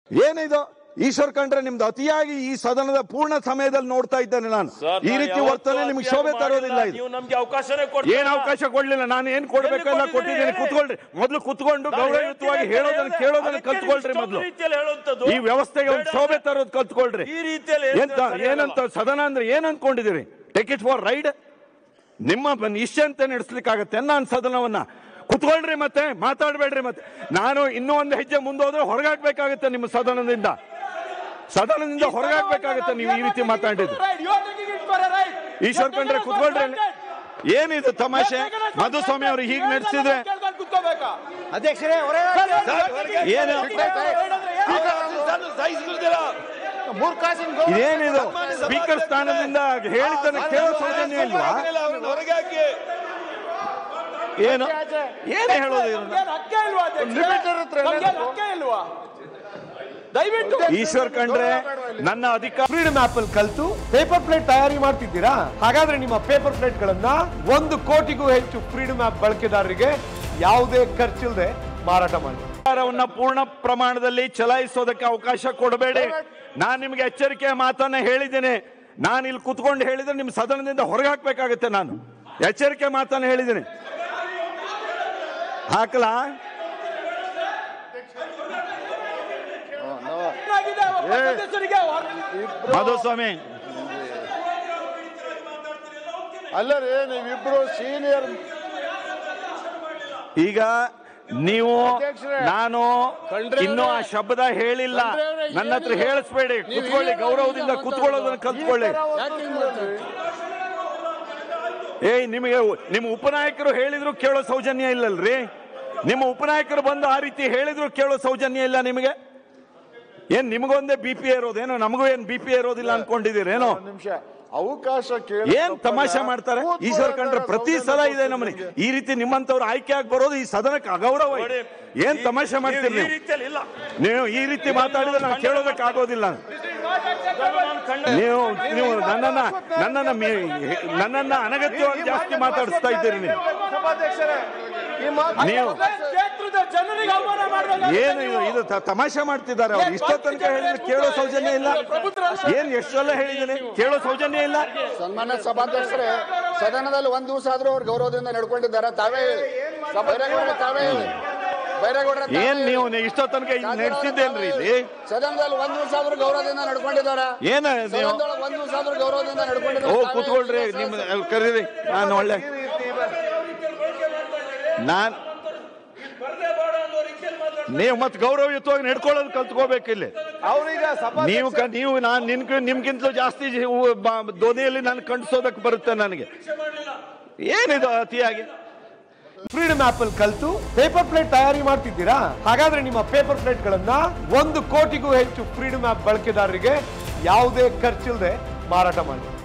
ಏನಿದು ಈಶ್ವರ್ ಕಂಡ್ರೆ ನಿಮ್ದು ಅತಿಯಾಗಿ ಈ ಸದನದ ಪೂರ್ಣ ಸಮಯದಲ್ಲಿ ನೋಡ್ತಾ ಇದ್ದೇನೆ ನಾನು ಸರ್, ಈ ನಾ ರೀತಿ ಯಾವತ್ತೂ ವರ್ತನೆ ನಿಮ್ಗೆ ಅತಿಯಾಗಿ ಶೋಭೆ ತರೋದಿಲ್ಲ ಮಾಡಿಲ್ಲ. ಇದು ನೀವು ನಮ್ಗೆ ಅವಕಾಶನೇ ಕೊಡ್ತೀರಾ? ಏನ್ ಅವಕಾಶ ಕೊಡ್ಲಿಲ್ಲ ನಾನು ಏನ್ ಕೊಡ್ಬೇಕೆಲ್ಲ ಎಲ್ಲಿ ಕೊಟ್ಟಿದ್ದೀನಿ ಕೊಟ್ಟಿದ್ದೀರಿ? ಕುತ್ಕೊಳ್ರಿ ಮೊದಲು ಕುತ್ಕೊಂಡು ನಾನು ಗೌರವಯುತವಾಗಿ ಹೇಳ್ತೀನಿ ಹೇಳೋದನ್ನ ಅಂತ ಕೇಳೋದನ್ನ ಅದಕ್ಕೆ ಕಲ್ತ್ಕೊಳ್ರಿ ಇಷ್ಟೊಂದು ಮೊದಲು ರೀತಿಯಲ್ಲಿ ಹೇಳುವಂಥದ್ದು ಈ ವ್ಯವಸ್ಥೆಗೆ ಒಂದು ಬೇಡ ಶೋಭೆ ಅಂದ್ರೆ ತರೋದು ಕಲ್ತ್ಕೊಳ್ರಿ ಈ ರೀತಿಯಲ್ಲಿ ಹೇಳಿದ್ರೆ ಎಂತ ಸರಿ ಅಲ್ಲ. ಏನಂತ ಸದನ ಅಂದ್ರೆ ಏನ್ ಅನ್ಕೊಂಡಿದ್ದೀರಿ ಟೇಕ್ ಇಟ್ ಫಾರ್ ರೈಡ್ ನಿಮ್ಮ ನಿಶ್ಚಂತೆ ನಡೆಸ್ಲಿಕ್ಕಾಗತ್ತೆ ನಾನು ಸದನವನ್ನ ಕುತ್ಕೊಳ್ರಿ ಮತ್ತೆ ಮಾತಾಡ್ಬೇಡ್ರಿ ಮತ್ತೆ ನಾನು ಇನ್ನೂ ಒಂದು ಹೆಜ್ಜೆ ಮುಂದೋದ್ರೆ ಹೊರಗಾಕ್ಬೇಕಾಗತ್ತೆ ನಿಮ್ಮ ಸದನದಿಂದ ಸದನದಿಂದ ಹೊರಗಾಕ್ಬೇಕಾಗತ್ತೆ ನೀವು ಈ ರೀತಿ ಮಾತಾಡಿದ್ದು ಈಶ್ವರ್ ಕಂಡ್ರೆ ಕುತ್ಕೊಳ್ರಿ ಅಲ್ಲಿ. ಏನಿದು ತಮಾಷೆ ಮಧುಸ್ವಾಮಿ ಅವರು ಹೀಗೆ ನಡೆಸಿದ್ರೆ ಅಧ್ಯಕ್ಷರೇ ಏನು ಇದೇನಿದು ಸ್ಪೀಕರ್ ಸ್ಥಾನದಿಂದ ಹೇಳಿದ್ದನ್ನ ಕೇಳೋ ಸೌಜನ್ಯ ಇಲ್ವಾ ಹೊರಗೆ ಹಾಕಿ ಏನು ಏನು ಹೇಳೋದು ಇದನ್ನ? ದಯವಿಟ್ಟು ಈಶ್ವರ್ ಕಂಡ್ರೆ ನನ್ನ ಅಧಿಕಾರ ಫ್ರೀಡಮ್ ಆಪ್ ಅಲ್ಲಿ ಕಲ್ತು ಪೇಪರ್ ಪ್ಲೇಟ್ ತಯಾರಿ ಮಾಡ್ತಿದ್ದೀರಾ ಹಾಗಾದ್ರೆ ನಿಮ್ಮ ಪೇಪರ್ ಪ್ಲೇಟ್ ಗಳನ್ನ ಒಂದು ಕೋಟಿಗೂ ಹೆಚ್ಚು ಫ್ರೀಡಮ್ ಆಪ್ ಬಳಕೆದಾರರಿಗೆ ಯಾವುದೇ ಖರ್ಚಿಲ್ಲದೆ ಮಾರಾಟ ಮಾಡಿ ಅಧಿಕಾರವನ್ನ ಪೂರ್ಣ ಪ್ರಮಾಣದಲ್ಲಿ ಚಲಾಯಿಸೋದಕ್ಕೆ ಅವಕಾಶ ಕೊಡಬೇಡಿ ನಾನು ನಿಮ್ಗೆ ಎಚ್ಚರಿಕೆಯ ಮಾತನ್ನ ಹೇಳಿದ್ದೇನೆ ನಾನು ಇಲ್ಲಿ ಕುತ್ಕೊಂಡು ಹೇಳಿದ್ರೆ ನಿಮ್ ಸದನದಿಂದ ಹೊರಗೆ ಹಾಕ್ಬೇಕಾಗತ್ತೆ ನಾನು ಎಚ್ಚರಿಕೆ ಮಾತನ್ನ ಹೇಳಿದ್ದೀನಿ ಹಾಕಲಾ ಮಧುಸ್ವಾಮಿ ಅಲ್ಲ ರೀ ನೀವಿಬ್ರು ಸೀನಿಯರ್ ಈಗ ನೀವು ಅಧ್ಯಕ್ಷರೇ, ನಾನು ಖಂಡ್ರೆ ಇನ್ನೂ ಆ ಅವರೇ, ಶಬ್ದ ಹೇಳಿಲ್ಲ ಖಂಡ್ರೆ ಅವರೇ, ನನ್ನ ಹತ್ರ ಏನಿಲ್ಲ. ಹೇಳಿಸ್ಬೇಡಿ ನೀವು ಕುತ್ಕೊಳ್ಳಿ ಹೀಗೆ ಗೌರವದಿಂದ ಮಾತಾಡೋದು. ಕುತ್ಕೊಳ್ಳೋದನ್ನ ಕಲ್ತ್ಕೊಳ್ಳಿ ಯಾಕೆ ಹಿಂಗ್ ಮಾಡ್ತೀರಿ? ಏಯ್ ನಿಮಗೆ ನಿಮ್ಮ ಉಪನಾಯಕರು ಹೇಳಿದ್ರು ಕೇಳೋ ಸೌಜನ್ಯ ಇಲ್ಲಲ್ರಿ ನಿಮ್ಮ ಉಪನಾಯಕರು ಬಂದು ಆ ರೀತಿ ಹೇಳಿದ್ರು ಕೇಳೋ ಸೌಜನ್ಯ ಇಲ್ಲ ನಿಮಗೆ ಏನ್ ನಿಮಗೊಂದೇ ಬಿ ಪಿ ಇರೋದೇನೋ ನಮಗೂ ಏನ್ ಬಿ ಪಿ ಇರೋದಿಲ್ಲ ಅನ್ಕೊಂಡಿದ್ದೀರೇನೋ ಒಂದ್ ನಿಮಿಷ ಅವಕಾಶ ಕೇಳಿ ಏನ್ ತಮಾಷೆ ಮಾಡ್ತಾರೆ ಈಶ್ವರ್ ಕಂಡ್ರೆ ಪ್ರತಿ ಸಲ ಇದೆ ನಮ್ಮನೆ ಈ ರೀತಿ ನಿಮ್ಮಂತವ್ರು ಆಯ್ಕೆ ಆಗಿ ಬರೋದು ಈ ಸದನಕ್ಕೆ ಅಗೌರವ ಇದೆ. ನೋಡಿ, ಏನ್ ಈ- ತಮಾಷೆ ಮಾಡ್ತೀರಿ ಈ ನೀವು ರೀತಿಯಲ್ಲಿ ಇಲ್ಲ ನೀವು ಈ ರೀತಿ ಮಾತಾಡಿದ್ರೆ ನಾನು ಕೇಳೋದಕ್ಕೆ ಆಗೋದಿಲ್ಲ ನಾನು ಖಂಡನೆ- ನೀವು ನೀವು ನನ್ನನ್ನ ನನ್ನನ್ನ ಮೀ- ನನ್ನನ್ನ ಅನಗತ್ಯವಾಗಿ ಜಾಸ್ತಿ ಮಾತಾಡಿಸ್ತಾ ಇದ್ದೀರಿ ನೀವು ನೀವು ಕ್ಷೇತ್ರದ ಜನರಿಗೆ ಅವಮಾನ ಮಾಡಿದಾಗ ಏನು ಇದು ಇದು ತ- ತಮಾಷೆ ಮಾಡ್ತಿದ್ದಾರೆ ಅವ್ರು ಇಷ್ಟೋ ತನಕ ಹೇಳಿದ್ರೆ ಕೇಳೋ ಸೌಜನ್ಯ ಇಲ್ಲ ಏನ್ ಎಷ್ಟೆಲ್ಲ ಹೇಳಿದ್ದೀನಿ ಕೇಳೋ ಸೌಜನ್ಯ ಇಲ್ಲ ಸನ್ಮಾನ್ಯ ಸಭಾಧ್ಯಕ್ಷರೇ ಸದನದಲ್ಲಿ ಒಂದ್ ದಿವಸ ಆದ್ರೂ ಅವ್ರು ಗೌರವದಿಂದ ನಡ್ಕೊಂಡಿದ್ದಾರೆ ತಾವೇ ಹೇಳಿ ಬೈರೇಗೌಡ್ರೆ ತಾವೇ ಹೇಳಿ ಬೈರೇಗೌಡ್ರೆ ತಾವೇ ಏನ್ ಹೇಳಿ. ನೀವು ಇಷ್ಟೋ ತನಕ ಹಿಂಗ್ ನಡೆಸಿದ್ದೇನ್ರಿ ಇಲ್ಲಿ ಸದನದಲ್ಲಿ ಒಂದ್ ದಿವಸ ಆದ್ರೂ ಗೌರವದಿಂದ ನಡ್ಕೊಂಡಿದ್ದಾರೆ ಏನ ನೀವು ಸದನದೊಳಗೆ ಒಂದ್ ದಿವಸ ಆದ್ರೂ ಗೌರವದಿಂದ ಓ ನಡ್ಕೊಂಡಿದ್ದಾರೆ ಕೂತ್ಕೊಳ್ರಿ ನಿಮ್ ಕರೀರಿ ನಾನು ಒಳ್ಳೆ ನಾನ್ ನೀವು ಮತ್ತೆ ಗೌರವಯುತವಾಗಿ ನಡ್ಕೊಳ್ಳೋದು ಕಲ್ತ್ಕೋಬೇಕು ಇಲ್ಲಿ ಅವ್ರೀಗ ಸಭಾ ನೀವು ಕ- ನೀವು ನಾನು ನಿನ್ ನಿಮ್ಗಿಂತಲೂ ಜಾಸ್ತಿ ಜಿ- ಉ- ಬ- ಧ್ವನಿಯಲ್ಲಿ ನಾನು ಕಣಿಸೋದಕ್ಕೆ ಬರುತ್ತೆ ನನಗೆ ಏನಿದು ಅತಿಯಾಗಿ ಫ್ರೀಡಮ್ ಆಪ್ ಅಲ್ಲಿ ಕಲ್ತು ಪೇಪರ್ ಪ್ಲೇಟ್ ತಯಾರಿ ಮಾಡ್ತಿದ್ದೀರಾ ಹಾಗಾದ್ರೆ ನಿಮ್ಮ ಪೇಪರ್ ಪ್ಲೇಟ್ ಗಳನ್ನ ಒಂದು ಕೋಟಿಗೂ ಹೆಚ್ಚು ಫ್ರೀಡಮ್ ಆಪ್ ಬಳಕೆದಾರರಿಗೆ ಯಾವುದೇ ಖರ್ಚಿಲ್ಲದೆ ಮಾರಾಟ ಮಾಡಿ